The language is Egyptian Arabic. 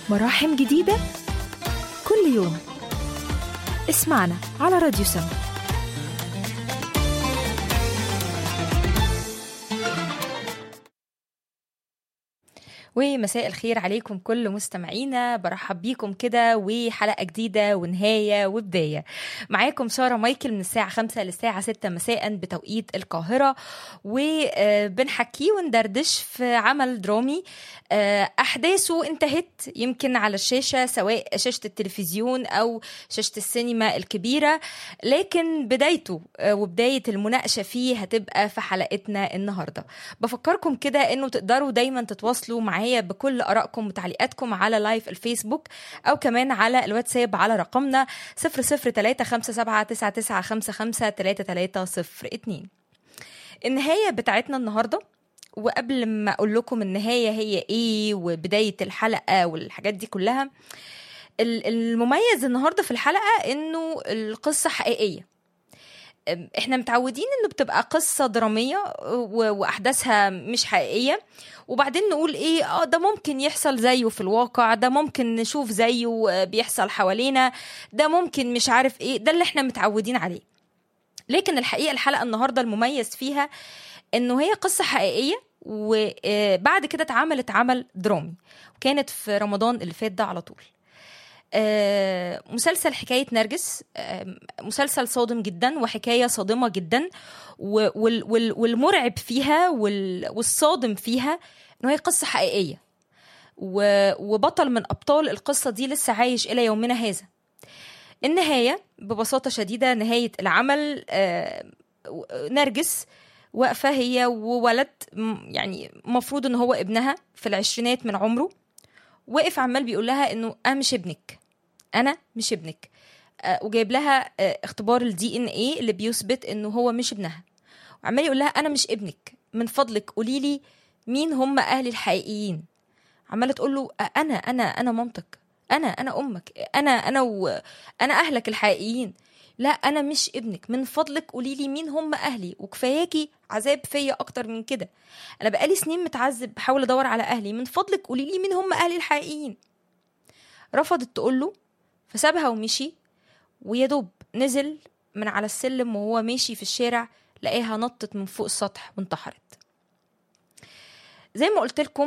مراحم جديدة كل يوم اسمعنا على راديو سما ومساء الخير عليكم كل مستمعينا برحب بيكم كده وحلقة جديدة ونهاية وبداية معاكم سارة مايكل من الساعة 5 للساعة 6 مساء بتوقيت القاهرة وبنحكي وندردش في عمل درامي أحداثه انتهت يمكن على الشاشة سواء شاشة التلفزيون أو شاشة السينما الكبيرة لكن بدايته وبداية المناقشة فيه هتبقى في حلقتنا النهاردة بفكركم كده انه تقدروا دايما تتواصلوا معايا بكل ارائكم وتعليقاتكم على لايف الفيسبوك او كمان على الواتساب على رقمنا 0035799553302 النهاية بتاعتنا النهارده وقبل ما اقول لكم النهايه هي ايه وبدايه الحلقه والحاجات دي كلها المميز النهارده في الحلقه انه القصه حقيقيه احنا متعودين انه بتبقى قصه دراميه واحداثها مش حقيقيه وبعدين نقول ايه اه ده ممكن يحصل زيه في الواقع ده ممكن نشوف زيه بيحصل حوالينا ده ممكن مش عارف ايه ده اللي احنا متعودين عليه لكن الحقيقه الحلقه النهارده المميز فيها انه هي قصه حقيقيه وبعد كده اتعملت عمل درامي وكانت في رمضان اللي فات ده على طول مسلسل حكاية نرجس مسلسل صادم جدا وحكاية صادمة جدا والمرعب فيها والصادم فيها انه هي قصة حقيقية وبطل من أبطال القصة دي لسه عايش إلى يومنا هذا النهاية ببساطة شديدة نهاية العمل نرجس واقفة هي وولد يعني مفروض ان هو ابنها في العشرينات من عمره وقف عمال بيقول لها انه انا مش ابنك انا مش ابنك آه وجايب لها آه اختبار الدي ان ايه اللي بيثبت انه هو مش ابنها وعمال يقول لها انا مش ابنك من فضلك قولي لي مين هم اهلي الحقيقيين عماله تقول له انا انا انا مامتك انا انا امك انا انا و... انا اهلك الحقيقيين لا انا مش ابنك من فضلك قولي لي مين هم اهلي وكفاياكي عذاب فيا اكتر من كده انا بقالي سنين متعذب بحاول ادور على اهلي من فضلك قولي لي مين هم اهلي الحقيقيين رفضت تقول له فسابها ومشي ويا دوب نزل من على السلم وهو ماشي في الشارع لقاها نطت من فوق السطح وانتحرت زي ما قلت لكم